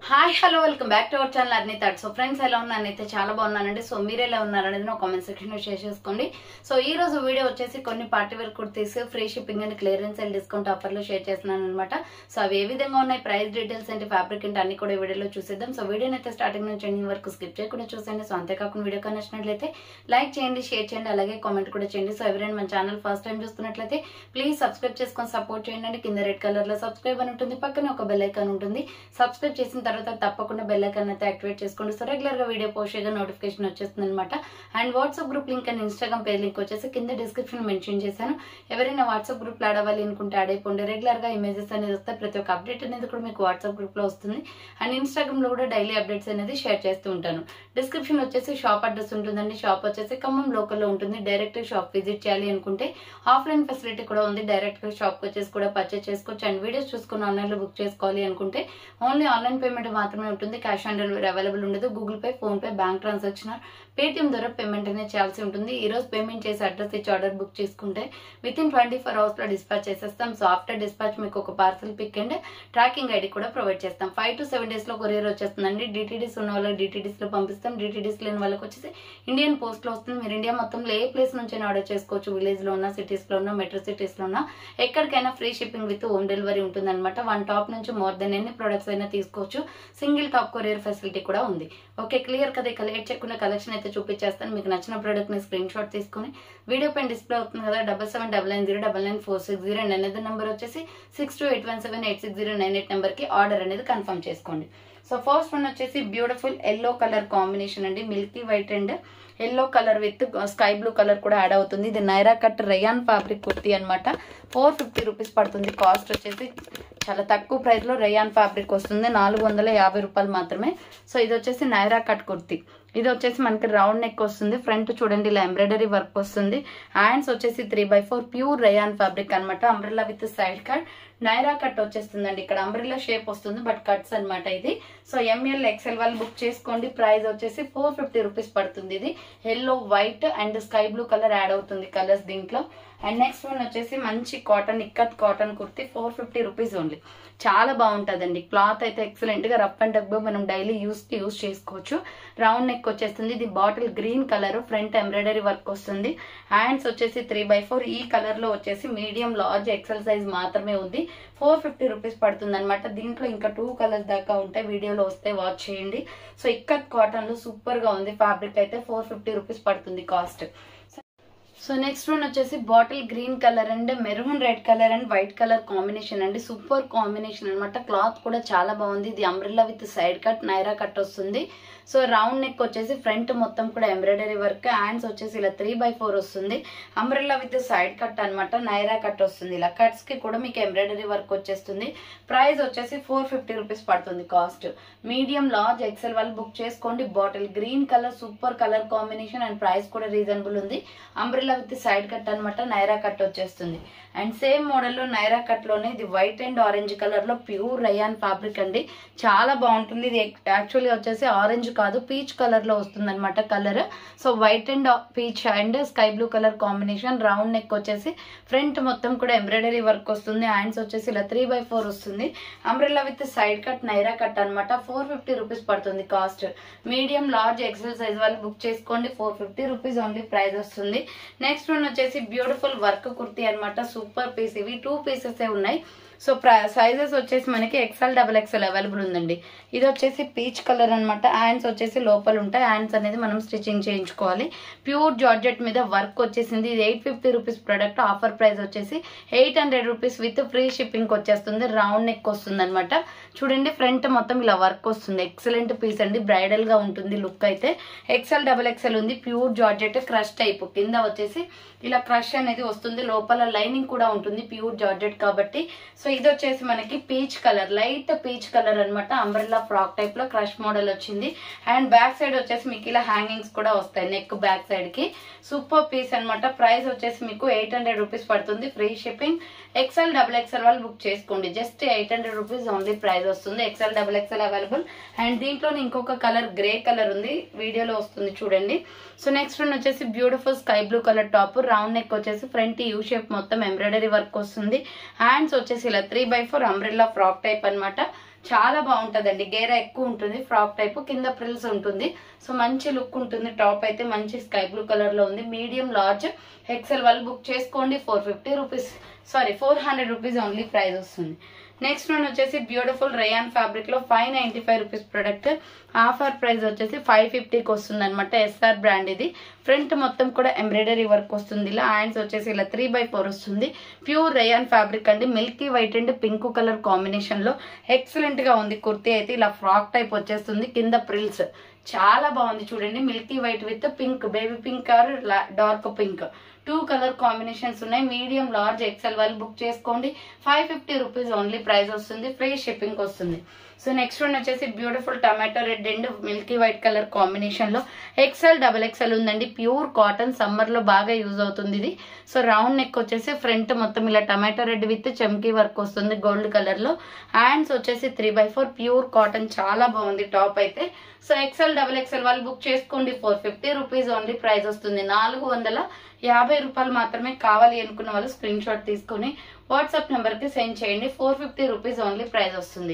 hi hello welcome back to our channel అన్ని థర్డ్ so friends ఎలా ఉన్నాను అయితే చాలా బాగున్నానండి సో మీరు ఎలా ఉన్నారనేది నా కామెంట్ సెక్షన్ లో షేర్ చేసుకోండి సో ఈ రోజు వీడియో వచ్చేసి కొన్ని party wear kurtis free shipping and clearance and discount ఆఫర్లో షేర్ చేస్తున్నాను అనమాట సో అవి ఏ విధంగా ఉన్నాయి ప్రైస్ డీటెయిల్స్ అంటే ఫ్యాబ్రిక్ అంటే అన్ని కూడా ఈ వీడియోలో చూసేద్దాం సో వీడియోని అయితే స్టార్టింగ్ నుంచి ఎండింగ్ వరకు స్కిప్ చేయకుండా చూసండి సో అంతేకాకుండా వీడియో కానీ నచ్చినట్లయితే లైక్ చేయండి షేర్ చేయండి అలాగే కామెంట్ కూడా చేయండి సో ఎవరైనా మన ఛానల్ ఫస్ట్ టైం చూస్తున్నట్లయితే ప్లీజ్ సబ్స్క్రైబ్ చేసుకొని సపోర్ట్ చేయండి అండి కింద రెడ్ కలర్ లో సబ్స్క్రైబ్ అని ఉంటుంది పక్కనే ఒక బెల్ ఐకాన్ ఉంటుంది సబ్స్క్రైబ్ చేసిన తర్వాత తప్పకుండా బెల్ ఐకాన్ అయితే యాక్టివేట్ చేసుకోండి సో రెగ్యులర్ గా వీడియో పోస్ట్ చేయగా నోటిఫికేషన్ వచ్చేస్తుంది అనమాట and WhatsApp group link and Instagram page link వచ్చేసి కింద డిస్క్రిప్షన్ మెన్షన్ చేశాను ఎవరైనా వాట్సాప్ గ్రూప్ లో యాడ్ అవ్వాలి అనుకుంటే యాడ్ అయిపోండి రెగ్యులర్ గా ఇమేజెస్ అనేది వస్తాయి ప్రతి ఒక్క అప్డేట్ అనేది కూడా మీకు వాట్సాప్ గ్రూప్ లో వస్తుంది అండ్ ఇన్స్టాగ్రామ్ లో కూడా డైలీ అప్డేట్స్ అనేది షేర్ చేస్తూ ఉంటాను డిస్క్రిప్షన్ వచ్చేసి షాప్ అడ్రస్ ఉంటుందండి షాప్ వచ్చేసి ఖమ్మం లోకల్ లో ఉంటుంది డైరెక్ట్ షాప్ విజిట్ చేయాలి అనుకుంటే ఆఫ్లైన్ ఫెసిలిటీ కూడా ఉంది డైరెక్ట్ గా షాప్ వచ్చేసి కూడా పర్చేస్ చేసుకోవచ్చు అండ్ వీడియోస్ చూసుకుని ఆన్లైన్ లో బుక్ చేసుకోవాలి అనుకుంటే ఓన్లీ ఆన్లైన్ పేమెంట్ మాత్రమే ఉంటుంది క్యాష్ ఆన్ డెలివరీ అవైలబుల్ ఉండదు Google Pay PhonePe bank transaction Paytm ద్వారా పేమెంట్ అనేది చేయాల్సి ఉంటుంది ఈ రోజు పేమెంట్ చేసి అడ్రస్ ఇచ్చి ఆర్డర్ బుక్ చేసుకుంటే within twenty four hours లో డిస్పాచ్ చేసేస్తాం సో ఆఫ్టర్ డిస్పాచ్ మీకు ఒక parcel pick and tracking ID కూడా ప్రొవైడ్ చేస్తాం ఫైవ్ టు సెవెన్ డేస్ లో కొరియర్ వచ్చేస్తుందండి డిటీడీస్ ఉన్న వాళ్ళకి డిటీడీస్ లో పంపిస్తాం డిటీడీస్ లేని వాళ్ళకి వచ్చేసి ఇండియన్ పోస్ట్ లో వస్తుంది మీరు ఇండియా మొత్తంలో ఏ ప్లేస్ నుంచి ఆర్డర్ చేసుకోవచ్చు విలేజ్ లో ఉన్న సిటీస్ లో ఉన్న మెట్రో సిటీస్ లో ఉన్న ఎక్కడికైనా free shipping with home delivery ఉంటుంది అనమాట వన్ టాప్ నుంచి మోర్ దెన్ ఎన్ని ప్రొడక్ట్స్ అయినా తీసుకోవచ్చు సింగిల్ టాప్ కొరియర్ ఫెసిలిటీ కూడా ఉంది ఓకే క్లియర్ కదా ఇక లేట్ చేయకుండా కలెక్షన్ అయితే చూపించేస్తాను మీకు నచ్చిన ప్రోడక్ట్ ని స్క్రీన్ షాట్ తీసుకొని వీడియో పైన డిస్ప్లే అవుతుంది కదా double seven double nine zero double nine four six zero and అనేది నెంబర్ వచ్చేసి six two eight one seven eight six zero nine eight number కి ఆర్డర్ అనేది కన్ఫర్మ్ చేసుకోండి సో ఫస్ట్ వన్ వచ్చేసి బ్యూటిఫుల్ ఎల్లో కలర్ కాంబినేషన్ అండి milky white and yellow colour with sky blue colour కూడా add అవుతుంది ఇది Naira cut rayon fabric kurti అనమాట four fifty rupees పడుతుంది కాస్ట్ వచ్చేసి చాలా తక్కువ ప్రైస్ లో రయాన్ ఫ్యాబ్రిక్ వస్తుంది నాలుగు వందల యాభై రూపాయలు మాత్రమే సో ఇది వచ్చేసి నైరా కట్ కుర్తీ ఇది వచ్చేసి మనకి రౌండ్ నెక్ వస్తుంది ఫ్రంట్ చూడండి ఇలా ఎంబ్రాయిడరీ వర్క్ వస్తుంది హ్యాండ్స్ వచ్చేసి three by four pure rayon fabric అనమాట umbrella with side cut Naira cut వచ్చేస్తుందండి ఇక్కడ అంబ్రెల్లా షేప్ వస్తుంది బట్ కట్స్ అనమాట ఇది సో ఎంఎల్ ఎక్సెల్ వాళ్ళు బుక్ చేసుకోండి ప్రైస్ వచ్చేసి ఫోర్ ఫిఫ్టీ రూపీస్ పడుతుంది ఇది yellow white and sky blue colour add అవుతుంది కలర్స్ దీంట్లో అండ్ నెక్స్ట్ వన్ వచ్చేసి మంచి cotton ikat cotton kurti four fifty rupees only చాలా బాగుంటుందండి క్లాత్ అయితే ఎక్సలెంట్ గా రఫ్ అండ్ టగ్ మనం డైలీ యూస్ యూస్ చేసుకోవచ్చు రౌండ్ నెక్ వచ్చేస్తుంది ఇది bottle green colour front embroidery work వస్తుంది హ్యాండ్స్ వచ్చేసి త్రీ బై ఫోర్ ఈ కలర్ లో వచ్చేసి మీడియం లార్జ్ ఎక్సెల్ సైజ్ మాత్రమే ఉంది ఫోర్ ఫిఫ్టీ రూపీస్ పడుతుంది అనమాట దీంట్లో ఇంకా టూ కలర్స్ దాకా ఉంటాయి వీడియోలో వస్తే వాచ్ చేయండి సో ఇక్కత్ కాటన్ లో సూపర్ గా ఉంది ఫ్యాబ్రిక్ అయితే ఫోర్ ఫిఫ్టీ రూపీస్ పడుతుంది కాస్ట్ సో నెక్స్ట్ వన్ వచ్చేసి bottle green colour and maroon red colour and white colour combination అండి సూపర్ కాంబినేషన్ అనమాట క్లాత్ కూడా చాలా బాగుంది ఇది umbrella with side cut Naira cut వస్తుంది సో రౌండ్ నెక్ వచ్చేసి ఫ్రంట్ మొత్తం కూడా ఎంబ్రాయిడరీ వర్క్ హ్యాండ్స్ వచ్చేసి ఇలా త్రీ బై ఫోర్ వస్తుంది అంబ్రెల్లా విత్ సైడ్ కట్ అనమాట నైరా కట్ వస్తుంది ఇలా కట్స్ కి కూడా మీకు ఎంబ్రాయిడరీ వర్క్ వచ్చేస్తుంది ప్రైస్ వచ్చేసి ఫోర్ ఫిఫ్టీ రూపీస్ పడుతుంది కాస్ట్ మీడియం లార్జ్ ఎక్సెల్ వాళ్ళు బుక్ చేసుకోండి bottle green colour super colour combination and price కూడా రీజనబుల్ ఉంది అంబ్రెల్లా విత్ సైడ్ కట్ అనమాట నైరా కట్ వచ్చేస్తుంది అండ్ సేమ్ మోడల్లో నైరా కట్ లోనే ఇది వైట్ అండ్ ఆరెంజ్ కలర్ లో ప్యూర్ రయాన్ ఫ్యాబ్రిక్ అండి చాలా బాగుంటుంది ఇది యాక్చువల్లీ వచ్చేసి ఆరెంజ్ కాదు పీచ్ కలర్ లో వస్తుంది అనమాట colour so white and peach and sky blue colour combination round neck వచ్చేసి ఫ్రంట్ మొత్తం కూడా ఎంబ్రాయిడరీ వర్క్ వస్తుంది హ్యాండ్స్ వచ్చేసి ఇలా త్రీ బై ఫోర్ వస్తుంది umbrella with side cut Naira cut అనమాట ఫోర్ ఫిఫ్టీ రూపీస్ పడుతుంది cost medium large XL size వాళ్ళు బుక్ చేసుకోండి four fifty rupees only price వస్తుంది నెక్స్ట్ వన్ వచ్చేసి బ్యూటిఫుల్ వర్క్ కుర్తీ అనమాట సూపర్ పీస్ ఇవి టూ పీసెస్ ఉన్నాయి సో సైజెస్ వచ్చేసి మనకి ఎక్సెల్ డబల్ ఎక్సెల్ అవైలబుల్ ఉందండి ఇది వచ్చేసి పీచ్ కలర్ అనమాట హ్యాండ్స్ వచ్చేసి లోపల ఉంటాయి హ్యాండ్స్ అనేది మనం స్టిచ్చింగ్ చేయించుకోవాలి ప్యూర్ జార్జెట్ మీద వర్క్ వచ్చేసింది ఇది eight fifty rupees product offer price వచ్చేసి eight hundred rupees with free shipping వచ్చేస్తుంది రౌండ్ నెక్ వస్తుంది అనమాట చూడండి ఫ్రంట్ మొత్తం ఇలా వర్క్ వస్తుంది ఎక్సలెంట్ పీస్ అండి బ్రైడల్ గా ఉంటుంది లుక్ అయితే ఎక్సెల్ డబల్ ఎక్సెల్ ఉంది ప్యూర్ జార్జెట్ క్రష్ టైప్ కింద వచ్చేసి ఇలా క్రష్ అనేది వస్తుంది లోపల లైనింగ్ కూడా ఉంటుంది ప్యూర్ జార్జెట్ కాబట్టి సో ఇది వచ్చేసి మనకి peach colour light peach colour అనమాట అంబ్రెల్లా ఫ్రాక్ టైప్ లో క్రష్ మోడల్ వచ్చింది అండ్ బ్యాక్ సైడ్ వచ్చేసి మీకు ఇలా హ్యాంగింగ్స్ కూడా వస్తాయి నెక్ బ్యాక్ సైడ్ కి సూపర్ పీస్ అనమాట ప్రైస్ వచ్చేసి మీకు ఎయిట్ హండ్రెడ్ రూపీస్ పడుతుంది free shipping XL double XL వాళ్ళు బుక్ చేసుకోండి just eight hundred rupees only price వస్తుంది XL double XL available and దీంట్లో ఇంకొక కలర్ గ్రే కలర్ ఉంది వీడియోలో వస్తుంది చూడండి సో నెక్స్ట్ వన్ వచ్చేసి beautiful sky blue colour top round neck వచ్చేసి ఫ్రంట్ యూ షేప్ మొత్తం ఎంబ్రాయిడరీ వర్క్ వస్తుంది హ్యాండ్స్ వచ్చేసి ఇలా three by four umbrella frock type అనమాట చాలా బాగుంటుందండి గేర ఎక్కువ ఉంటుంది ఫ్రాక్ టైప్ కింద ప్రిల్స్ ఉంటుంది సో మంచి లుక్ ఉంటుంది టాప్ అయితే మంచి స్కై బ్లూ కలర్ లో ఉంది మీడియం లార్జ్ ఎక్సెల్ వాళ్ళు బుక్ చేసుకోండి four fifty rupees sorry four hundred rupees only price వస్తుంది నెక్స్ట్ వన్ వచ్చేసి బ్యూటిఫుల్ రయాన్ ఫ్యాబ్రిక్ లో five ninety five rupees product offer price వచ్చేసి ఫైవ్ ఫిఫ్టీకి వస్తుంది అనమాట ఎస్ఆర్ బ్రాండ్ ఇది ఫ్రంట్ మొత్తం కూడా ఎంబ్రాయిడరీ వర్క్ వస్తుంది ఇలా హ్యాండ్స్ వచ్చేసి ఇలా త్రీ బై ఫోర్ వస్తుంది ప్యూర్ రయాన్ ఫ్యాబ్రిక్ అండి milky white and pink colour combination లో ఎక్సలెంట్ గా ఉంది కుర్తీ అయితే ఇలా ఫ్రాక్ టైప్ వచ్చేస్తుంది కింద ప్రిల్స్ చాలా బాగుంది చూడండి milky white with pink baby pink or dark pink two colour combinations ఉన్నాయి మీడియం లార్జ్ ఎక్సెల్ వాళ్ళు బుక్ చేసుకోండి five fifty rupees only price వస్తుంది ఫ్రీ షిప్పింగ్ వస్తుంది సో నెక్స్ట్ వన్ వచ్చేసి beautiful tomato red and milky white colour combination లో XL double XL ఉందండి pure cotton summer లో బాగా యూజ్ అవుతుంది ఇది సో రౌండ్ నెక్ వచ్చేసి ఫ్రంట్ మొత్తం ఇలా టమాటో రెడ్ విత్ చమ్కీ వర్క్ వస్తుంది గోల్డ్ కలర్ లో హ్యాండ్స్ వచ్చేసి three by four pure cotton చాలా బాగుంది టాప్ అయితే సో ఎక్సెల్ డబల్ ఎక్సెల్ వాళ్ళు బుక్ చేసుకోండి four fifty rupees only price వస్తుంది నాలుగు వందల యాభై రూపాయలు మాత్రమే కావాలి అనుకున్న వాళ్ళు స్క్రీన్ షాట్ తీసుకొని వాట్సాప్ నెంబర్ కి సెండ్ చేయండి four fifty rupees only price వస్తుంది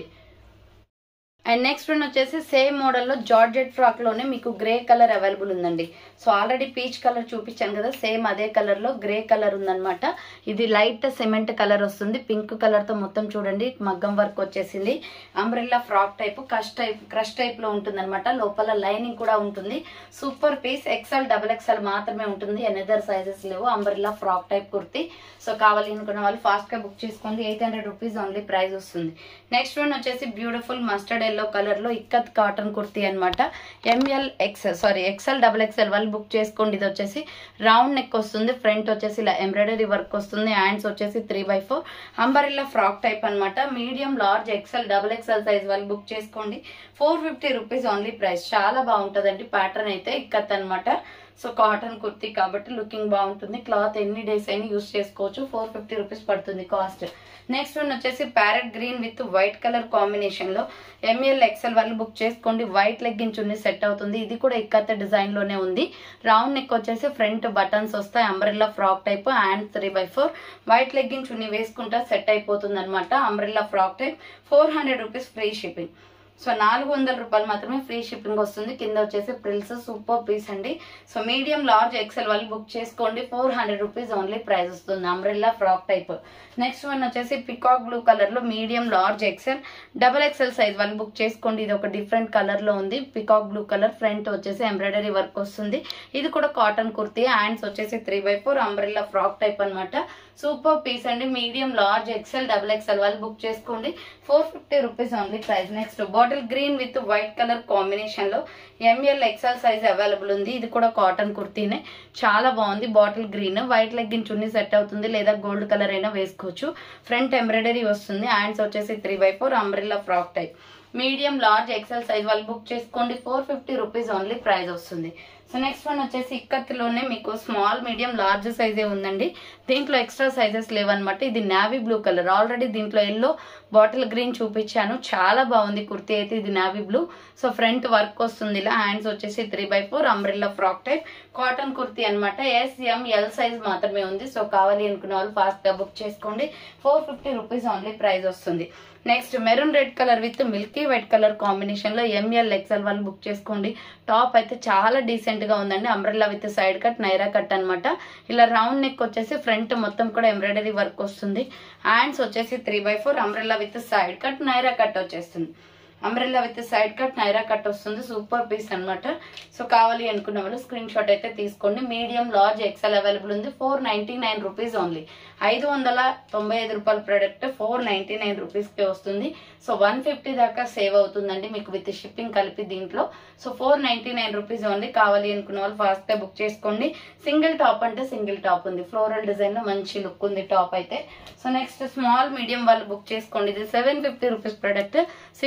అండ్ నెక్స్ట్ వన్ వచ్చేసి సేమ్ మోడల్లో జార్జెట్ ఫ్రాక్ లోనే మీకు గ్రే కలర్ అవైలబుల్ ఉందండి సో ఆల్రెడీ పీచ్ కలర్ చూపించాను కదా సేమ్ అదే కలర్ లో గ్రే కలర్ ఉందన్నమాట ఇది లైట్ సిమెంట్ కలర్ వస్తుంది పింక్ కలర్ తో మొత్తం చూడండి మగ్గం వర్క్ వచ్చేసింది umbrella frock type crush type crush type లో ఉంటుంది లోపల లైనింగ్ కూడా ఉంటుంది super piece XL double XL మాత్రమే ఉంటుంది ఎనదర్ సైజెస్ లేవు umbrella frock type kurti so కావాలి అనుకున్న వాళ్ళు ఫాస్ట్ గా బుక్ చేసుకోండి eight hundred rupees only price వస్తుంది నెక్స్ట్ వన్ వచ్చేసి బ్యూటిఫుల్ మస్టర్డ్ ఎల్లో కలర్ లో ఇక్కత్ కాటన్ కుర్తీ అనమాట ML XL sorry XL double XL వాళ్ళు బుక్ చేసుకోండి ఇది వచ్చేసి రౌండ్ నెక్ వస్తుంది ఫ్రంట్ వచ్చేసి ఇలా ఎంబ్రాయిడరీ వర్క్ వస్తుంది హ్యాండ్స్ వచ్చేసి three by four umbrella frock type అన్నమాట medium large XL double XL size వాళ్ళు బుక్ చేసుకోండి four fifty rupees only price చాలా బాగుంటుందండి ప్యాటర్న్ అయితే ఇక్కత్ అన్నమాట సో కాటన్ కుర్తీ కాబట్టి లుకింగ్ బాగుంటుంది క్లాత్ ఎన్ని డేస్ అయినా యూస్ చేసుకోవచ్చు ఫోర్ ఫిఫ్టీ రూపీస్ పడుతుంది కాస్ట్ నెక్స్ట్ వన్ వచ్చేసి parrot green with white colour combination లో ఎంఎల్ ఎక్సెల్ వాళ్ళు బుక్ చేసుకోండి వైట్ లెగ్గిన్ చున్నీ సెట్ అవుతుంది ఇది కూడా ఇక్కత డిజైన్ లోనే ఉంది రౌండ్ నెక్ వచ్చేసి ఫ్రంట్ బటన్స్ వస్తాయి umbrella frock type hand three by four white legging chunni వేసుకుంటా సెట్ అయిపోతుంది అనమాట umbrella frock type four hundred rupees free shipping so నాలుగు వందల రూపాయలు మాత్రమే ఫ్రీ షిప్పింగ్ వస్తుంది కింద వచ్చేసి ప్రిల్స్ సూపర్ పీస్ అండి సో మీడియం లార్జ్ ఎక్సెల్ వాళ్ళు బుక్ చేసుకోండి four hundred rupees only price వస్తుంది umbrella frock type next one వచ్చేసి పికాక్ బ్లూ కలర్ లో medium large XL double XL size వాళ్ళు బుక్ చేసుకోండి ఇది ఒక డిఫరెంట్ కలర్ లో ఉంది పికాక్ బ్లూ కలర్ ఫ్రంట్ వచ్చేసి ఎంబ్రాయిడరీ వర్క్ వస్తుంది ఇది కూడా కాటన్ కుర్తీ హ్యాండ్స్ వచ్చేసి three by four umbrella frock type అన్నమాట సూపర్ పీస్ అండి medium large XL double XL వాళ్ళు బుక్ చేసుకోండి four fifty rupees only price next bottle green with white colour combination లో ఎంఎల్ ఎక్సెల్ సైజ్ అవైలబుల్ ఉంది ఇది కూడా cotton కుర్తీనే చాలా బాగుంది bottle green white legging chunni set అవుతుంది లేదా గోల్డ్ కలర్ అయినా వేసుకోవచ్చు ఫ్రంట్ ఎంబ్రాయిడరీ వస్తుంది హ్యాండ్స్ వచ్చేసి three by four umbrella frock type medium large XL size వాళ్ళు బుక్ చేసుకోండి four fifty rupees only price వస్తుంది సో నెక్స్ట్ వన్ వచ్చేసి ఇక్కత్లోనే మీకు స్మాల్ మీడియం లార్జ్ సైజే ఉందండి దీంట్లో ఎక్స్ట్రా సైజెస్ లేవన్నమాట ఇది నావీ బ్లూ కలర్ ఆల్రెడీ దీంట్లో ఎల్లో బాటిల్ గ్రీన్ చూపించాను చాలా బాగుంది కుర్తీ అయితే ఇది navy blue so front work వస్తుంది ఇలా హ్యాండ్స్ వచ్చేసి three by four umbrella frock type cotton kurti అనమాట ఎస్ ఎం ఎల్ సైజ్ మాత్రమే ఉంది సో కావాలి అనుకున్న వాళ్ళు ఫాస్ట్ గా బుక్ చేసుకోండి four fifty rupees only price వస్తుంది next maroon red colour with milky white colour combination లో ఎంఎల్ ఎక్సెల్ వాళ్ళు బుక్ చేసుకోండి టాప్ అయితే చాలా డీసెంట్ గా ఉందండి umbrella with side cut Naira cut అన్నమాట ఇలా రౌండ్ నెక్ వచ్చేసి ఫ్రంట్ మొత్తం కూడా ఎంబ్రాయిడరీ వర్క్ వస్తుంది హ్యాండ్స్ వచ్చేసి three by four umbrella with side cut Naira cut వచ్చేస్తుంది umbrella with side cut Naira cut వస్తుంది సూపర్ పీస్ అన్నమాట సో కావాలి అనుకున్న వాళ్ళు స్క్రీన్ షాట్ అయితే తీసుకోండి మీడియం లార్జ్ ఎక్సెల్ అవైలబుల్ ఉంది four ninety nine rupees only ఐదు వందల తొంభై ఐదు రూపాయల ప్రోడక్ట్ ఫోర్ నైన్టీ నైన్ రూపీస్కి వస్తుంది సో వన్ ఫిఫ్టీ దాకా సేవ్ అవుతుందండి మీకు విత్ షిప్పింగ్ కలిపి దీంట్లో so four ninety nine rupees only కావాలి అనుకున్న వాళ్ళు ఫాస్ట్ గా బుక్ చేసుకోండి సింగిల్ టాప్ అంటే సింగిల్ టాప్ ఉంది ఫ్లోరల్ డిజైన్ లో మంచి లుక్ ఉంది టాప్ అయితే సో నెక్స్ట్ స్మాల్ మీడియం వాళ్ళు బుక్ చేసుకోండి ఇది seven fifty rupees product six hundred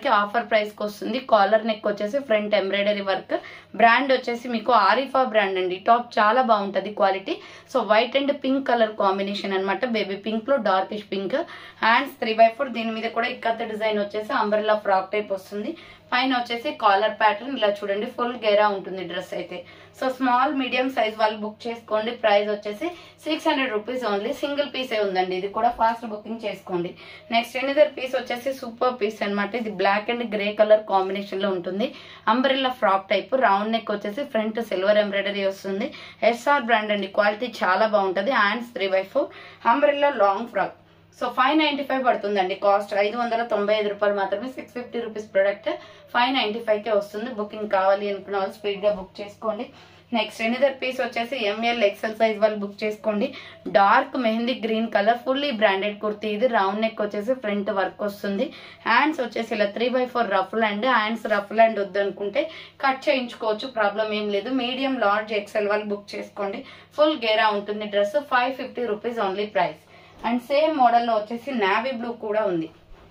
రూపాయలకి ఆఫర్ ప్రైస్కి వస్తుంది కాలర్ నెక్ వచ్చేసి ఫ్రంట్ ఎంబ్రాయిడరీ వర్క్ బ్రాండ్ వచ్చేసి మీకు ఆరిఫా బ్రాండ్ అండి టాప్ చాలా బాగుంటుంది quality so white and pink colour combination అనమాట బేబీ పింక్ లో darkish pink hands three by four దీని మీద కూడా ఇక్కత్త డిజైన్ వచ్చేసి అంబ్రెల్లా ఫ్రాక్ టైప్ వస్తుంది పైన వచ్చేసి కాలర్ ప్యాటర్న్ ఇలా చూడండి ఫుల్ గేరా ఉంటుంది డ్రెస్ అయితే సో స్మాల్ మీడియం సైజ్ వాళ్ళు బుక్ చేసుకోండి ప్రైస్ వచ్చేసి six hundred rupees only single పీసే ఉందండి ఇది కూడా ఫాస్ట్ బుకింగ్ చేసుకోండి నెక్స్ట్ ఎనిదర్ పీస్ వచ్చేసి సూపర్ పీస్ అన్నమాట ఇది black and grey colour combination లో ఉంటుంది umbrella frock type round neck వచ్చేసి ఫ్రంట్ సిల్వర్ ఎంబ్రాయిడరీ వస్తుంది ఎస్ఆర్ బ్రాండ్ అండి క్వాలిటీ చాలా బాగుంటుంది hands three by four umbrella long frock so five ninety five పడుతుందండి కాస్ట్ ఐదు వందల తొంభై ఐదు రూపాయలు మాత్రమే six fifty rupees product five ninety ఫైవ్కే వస్తుంది బుకింగ్ కావాలి అనుకున్న వాళ్ళు స్పీడ్గా బుక్ చేసుకోండి నెక్స్ట్ ఎనిదర్ పీస్ వచ్చేసి ఎంఎల్ ఎక్సెల్ సైజ్ వాళ్ళు బుక్ చేసుకోండి dark mehndi green colour fully branded kurti ఇది రౌండ్ నెక్ వచ్చేసి ఫ్రంట్ వర్క్ వస్తుంది హ్యాండ్స్ వచ్చేసి ఇలా three by four ruff and hands ruff and వద్దు అనుకుంటే కట్ చేయించుకోవచ్చు ప్రాబ్లం ఏం లేదు మీడియం లార్జ్ ఎక్సెల్ వాళ్ళు బుక్ చేసుకోండి ఫుల్ గేరా ఉంటుంది dress five fifty rupees only price and same మోడల్లో వచ్చేసి నావీ బ్లూ కూడా ఉంది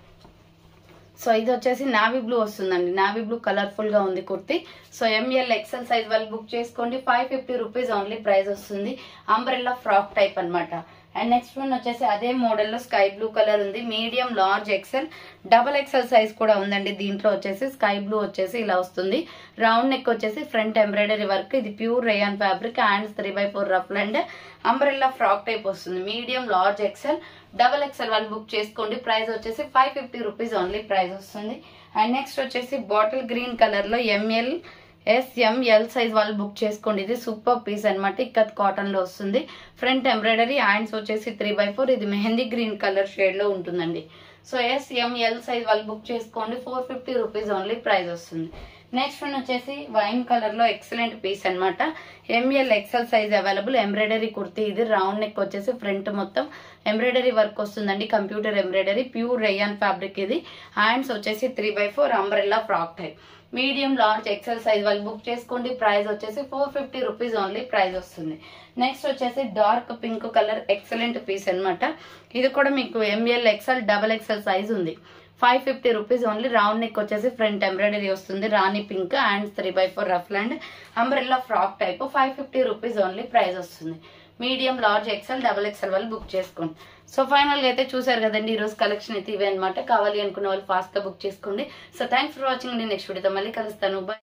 సో ఇది వచ్చేసి నావీ బ్లూ వస్తుందండి నావీ బ్లూ కలర్ఫుల్ గా ఉంది kurti so ML XL size వాళ్ళు బుక్ చేసుకోండి five fifty rupees only price వస్తుంది అంబ్రెల్లా ఫ్రాక్ టైప్ అన్నమాట అండ్ నెక్స్ట్ వన్ వచ్చేసి అదే మోడల్లో స్కై బ్లూ కలర్ ఉంది medium large XL double XL size కూడా ఉందండి దీంట్లో వచ్చేసి స్కై బ్లూ వచ్చేసి ఇలా వస్తుంది రౌండ్ నెక్ వచ్చేసి ఫ్రంట్ ఎంబ్రాయిడరీ వర్క్ ఇది pure rayon fabric hands three by four ruff and umbrella frock type వస్తుంది medium large XL double XL వాళ్ళు బుక్ చేసుకోండి ప్రైస్ వచ్చేసి five fifty rupees only price వస్తుంది అండ్ నెక్స్ట్ వచ్చేసి bottle green colour లో ML SML size వాళ్ళు book చేసుకోండి ఇది సూపర్ పీస్ అనమాట ఇక్కత్ కాటన్ లో వస్తుంది ఫ్రంట్ ఎంబ్రాయిడరీ హ్యాండ్స్ వచ్చేసి త్రీ బై ఫోర్ ఇది మెహందీ గ్రీన్ కలర్ షేడ్ లో ఉంటుందండి సో ఎస్ఎంఎల్ సైజ్ వాళ్ళు బుక్ చేసుకోండి four fifty rupees only price వస్తుంది నెక్స్ట్ వన్ వచ్చేసి వైన్ కలర్ లో ఎక్సలెంట్ పీస్ అనమాట ML XL size available embroidery kurti ఇది రౌండ్ నెక్ వచ్చేసి ఫ్రంట్ మొత్తం ఎంబ్రాయిడరీ వర్క్ వస్తుందండి computer embroidery pure rayon fabric ఇది హ్యాండ్స్ వచ్చేసి three by four umbrella frock type medium large XL size వాళ్ళు బుక్ చేసుకోండి ప్రైస్ వచ్చేసి four fifty rupees only price వస్తుంది నెక్స్ట్ వచ్చేసి dark pink colour excellent piece అన్నమాట ఇది కూడా మీకు ML XL double XL size ఉంది five fifty rupees only round neck వచ్చేసి ఫ్రంట్ ఎంబ్రాయిడరీ వస్తుంది rani pink and three by four ruff and umbrella frock type five fifty rupees only price వస్తుంది medium large XL double XL వాళ్ళు book చేసుకోండి so final గా అయితే చూసారు కదండి ఈ రోజు కలెక్షన్ అయితే ఇవే అనమాట కావాలి అనుకున్న వాళ్ళు ఫాస్ట్ గా బుక్ చేసుకోండి so thanks for watching next వీడియోతో మళ్ళీ కలుస్తాను బై